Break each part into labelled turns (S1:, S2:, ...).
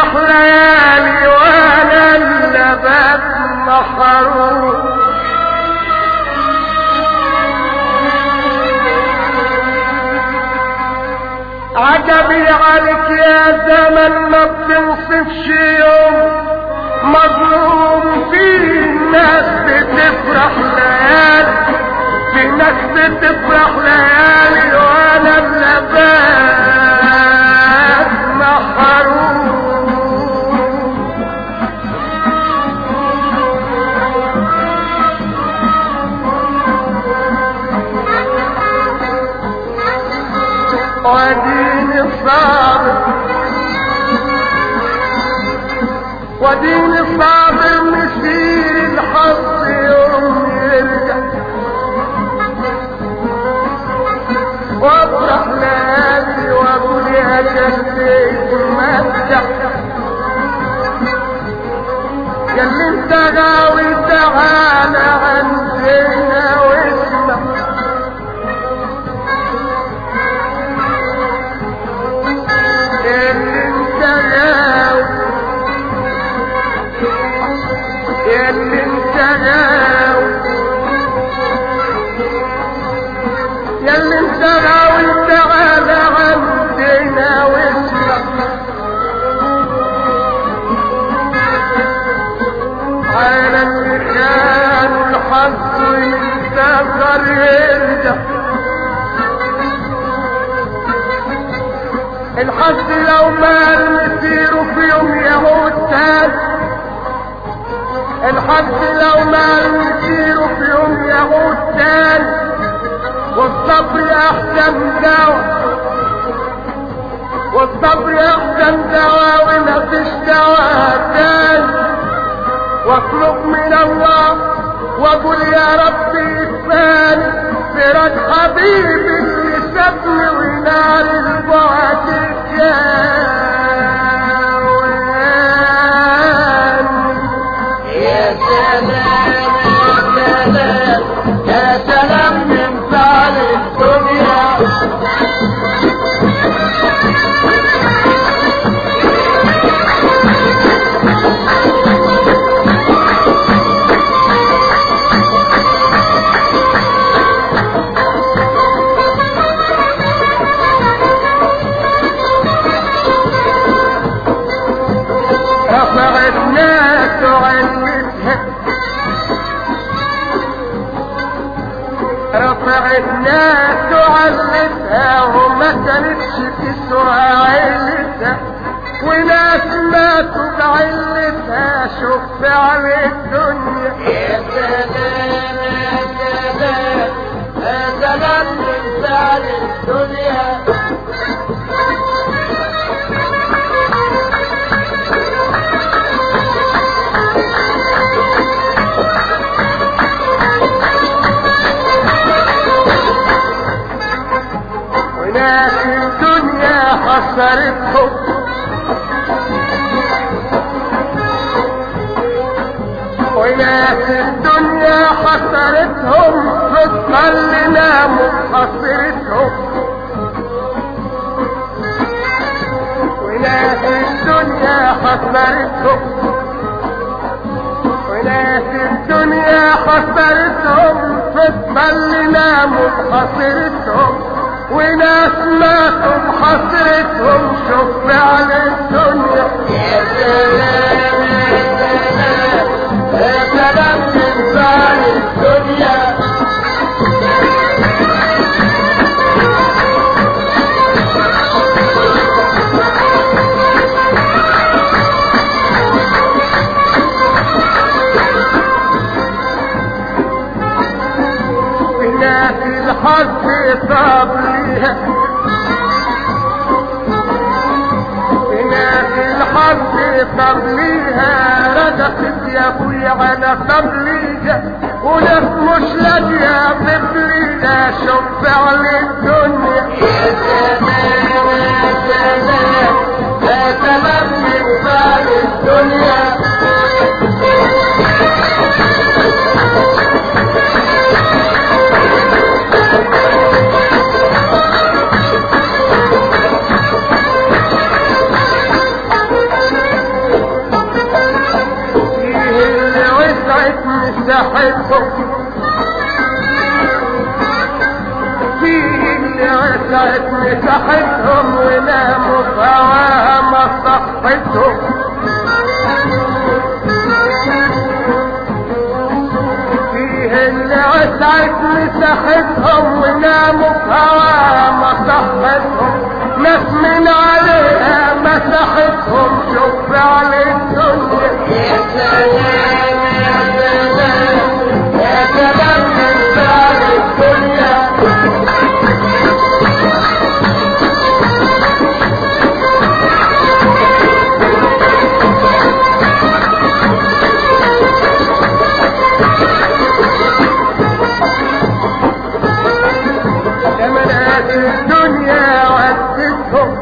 S1: تفرح ليالي وانا اللبات محروم عجبي عليك يا زمن ما بتنصفش يوم مظلوم في ناس بتفرح ليالي في ناس بتفرح ليالي وانا اللبات محروم وديني الصابر وديني الصابر مسير الحظ يوم يرجع وافرح ليالي واقول يا جدي تمتع يا اللي انت غاوي تعالى عندنا واسمع يا اللي انت غاوي يا اللي انت غاوي يا اللي انت غاوي تعالى عندنا واسمع على اللي كان الحظ ينتظر يرجع الحظ لو مال مسيره في يوم يعود تاني الحظ لو مال مسيره في يوم يعود تاني والصبر احسن دواء والصبر احسن دواء وما فيش دواء تاني واطلب من الله واقول يا ربي الثاني فرج حبيبي اللي سابني ونار البعد الجاواني
S2: يا سلام يا سلام يا سلام من فعل الدنيا
S1: رفعت ناس وعلتها رفعت ناس وعلتها وما كانتش تسوى عيلتها وناس ماتوا بعيلتها شوف فعل الدنيا
S2: يا سلام يا سلام يا سلام من فعل الدنيا
S1: وناس الدنيا حصرتهم وناس الدنيا حصرتهم في الظل ناموا حصرتهم وناس الدنيا حصرتهم وناس الدنيا حصرتهم في الظل ناموا حصرتهم وناس ماتوا بحسرتهم شوف فعل الدنيا
S2: يا سلام يا سلام يا سلام من فعل الدنيا
S1: وناس الحظ صاب ليها وناس الحظ صاب ليها رزقت يا ابوي على صبليها وناس مش لاقيه مثليها شوف فعل الدنيا
S2: يا سلام يا سلام يا سلام من فعل الدنيا
S1: مساحتهم فيه اللي عسعت مساحتهم وناموا في هواها مصحتهم فيه اللي عسعت مساحتهم وناموا في هواها مصحتهم ناس من عليها مساحتهم شوف على الدنيا
S2: يا سلام يا سلام يا سلام من بعد الدنيا
S1: زمنات الدنيا عدتهم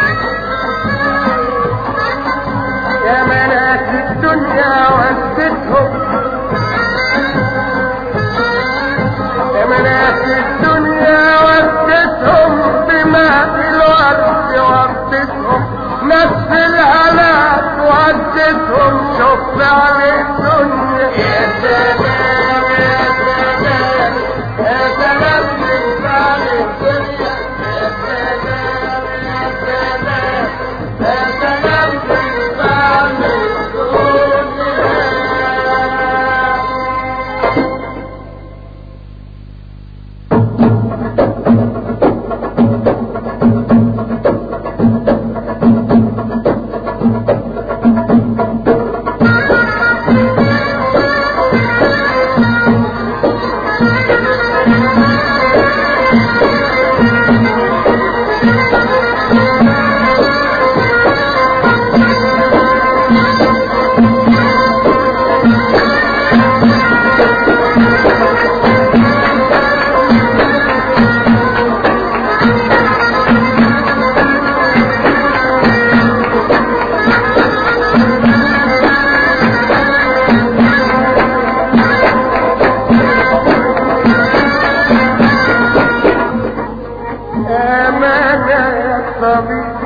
S1: زمنات الدنيا عدتهم زمنات الدنيا عدتهم بماء الورد وردتهم نفس الهلاك وعدتهم شوف على الدنيا
S2: يا سلام يا سلام يا سلام من بعد الدنيا يا سلام يا سلام يا سلام من بعد الدنيا
S1: أمانة يا طبيب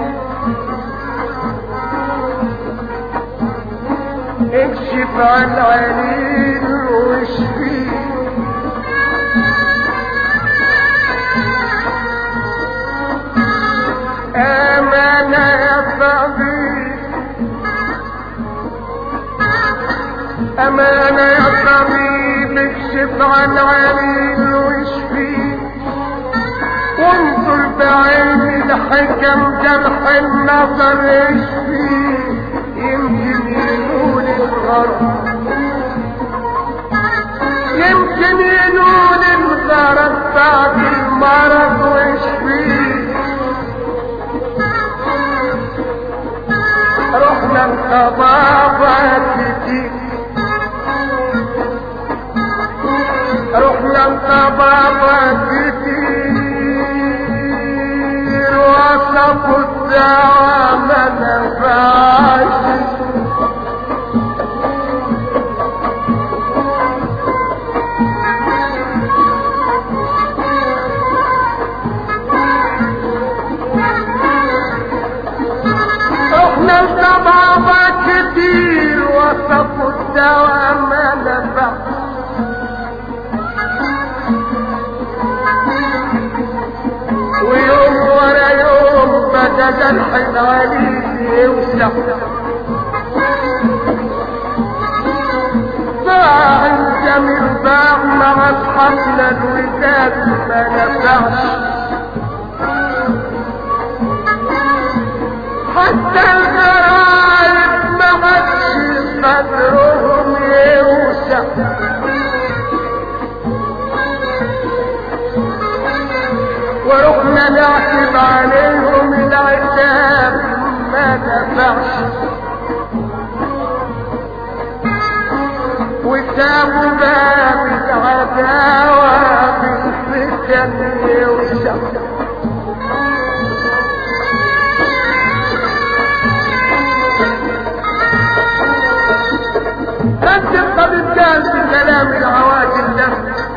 S1: اكشف عن عليل واشفيه أمانة يا طبيب أمانة يا طبيب اكشف عن عليل واشفيه وانظر بعين الحكم جرح النظر يشفيه يمكن ينول الغرب يمكن ينول الغرب بعد المرض ويشفيه رحنا الطبابة كتير رحنا الطبابة كتير وصفوا الدعوة ما نفعش رحنا الطبابة كتير وصفوا الدواء ما نفعش ويوم ورا يوم بدا جرح العليل يوسع ضاع الجميل ضاع مع اصحابنا الوداد ما نفعش حتى الغرايب ما عادش صدرهم يوسع ورحنا نعتب عليهم العتاب ما نفعش وسابوا باب العداوة بالفتن يوسع رد الطبيب كان في كلام العواجل ده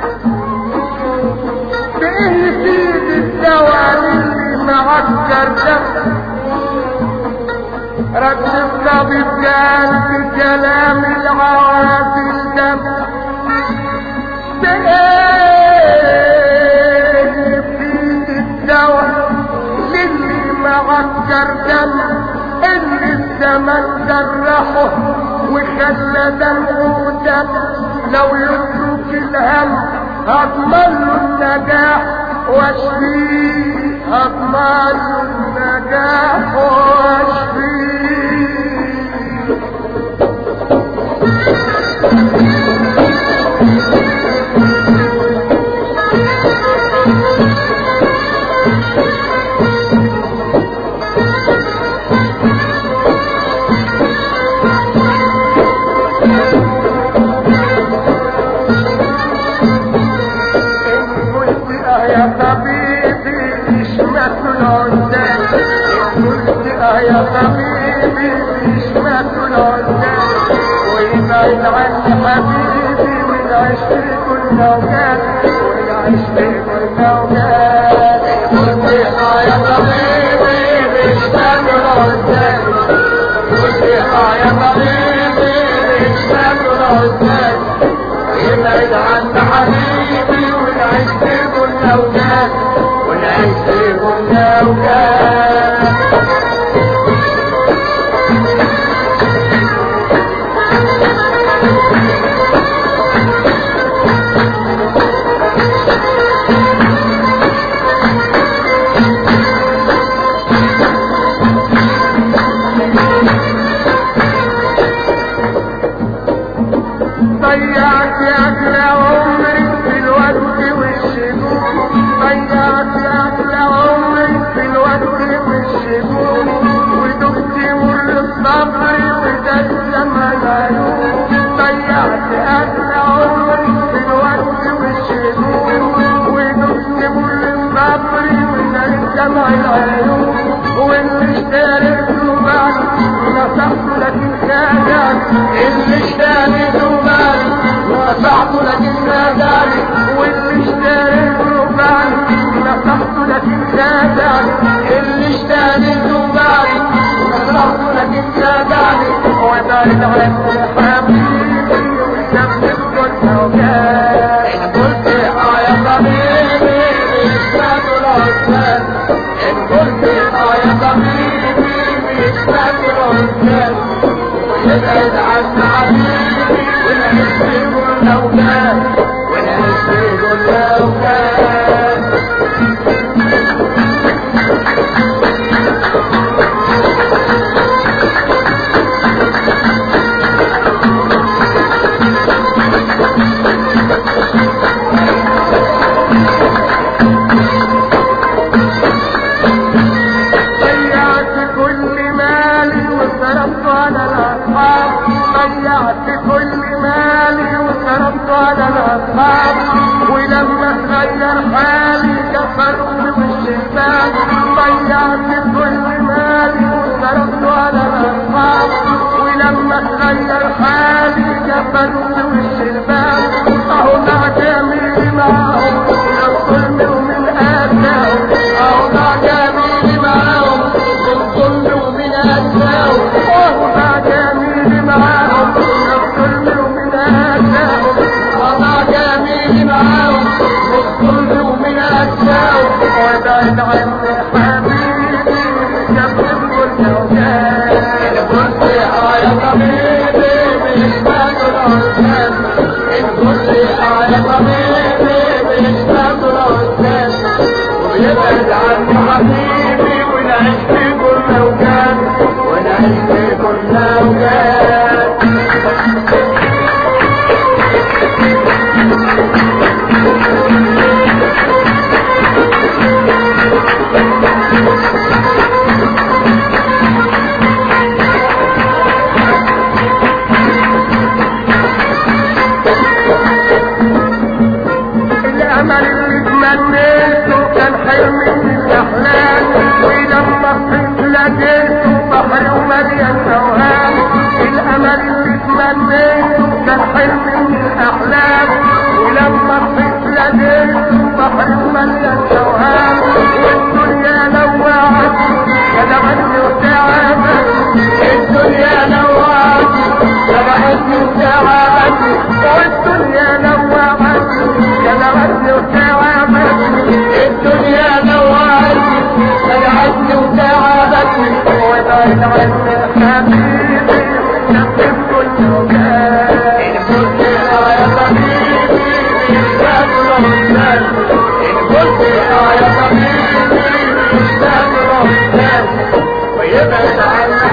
S1: بإيه يفيد الدواء اللي معكر ده رد الطبيب قال في كلام العواجل ده مجلدا غودا لو يترك الهم هضمن له النجاح واشفيه هضمن له النجاح واشفيه إن قلت اه يا طبيبي اشمت العزال إن قلت اه يا طبيبي اشمت العزال ويبعد عني حبيبي ونعيش في كل اوجات ونعيش في كل اوجات إن قلت اه يا طبيبي اشمت العزال قلت اه يا طبيبي اشمت العزال ابعد عن حبيبي ونعيش في كل اوجات ونعيش في كل اوجات ضيعت أكل عمري في الوقت والشجون ضيعت أكل عمري في الوقت والشجون ودقت مر الصبر وده الدمع العيون ضيعت أكل عمري في الوقت والشجون ودقت مر الصبر وده الدمع العيون واللي اشتريته بعد نصحته لكن خدعني اللي اشتريته بعد نصحته لكن خدعني واللي اشتريته بعد نصحته لكن خدعني اللي اشتريته بعد نصحته لكن خدعني وبعد عني حبيبي وسبب كل اوجات ان قلت اه يا حبيبي اشتاق العزال ان قلت اه يا حبيبي اشتاق العزال ونبعد عن حبيبي ونعيش في كل اوجات ونعيش في كل اوجات ضيعت كل مالي وصرفت على الاصحاب ضيعت كل مالي وصرفت على الاصحاب ولما اتغير حالي كفرت وش الباب ضيعت كل مالي وصرفت على الاصحاب ولما اتغير حالي كفرت وش الباب اهو مع جميل معهم من الظلم ومن اتاهم اهو مع جميل معهم من الظلم ومن اتاهم اهو مع جميل معهم من الظلم ومن اتاهم اهو مع جميل معهم من الظلم ومن اتاهم وابعد عني حبيبي جنب كل اوجات قلت اه يا طبيبي بإثبات العزال إن قلت اه يا طبيبي بإثبات العزال ويبعد عني حبيبي ونعيش في كل اوجات ونعيش في كل اوجات الامل اللي تمنيته كان حلم من الاحلام ولما صحيت لقيته بحر ومليان اوهام الامل اللي تمنيته كان حلم من الاحلام ولما صحيت لقيته بحر ومليان اوهام والدنيا نوعت خدعتني وتعبتني الدنيا نوعت خدعتني وتعبتني والدنيا نوعت خدعتني وتعبتني الدنيا نوعتني خدعتني وتعبتني وبعد عني حبيبي وسبب كل وجع
S2: إن قلت يا طبيبي الإنسان رهبان ويبعد عن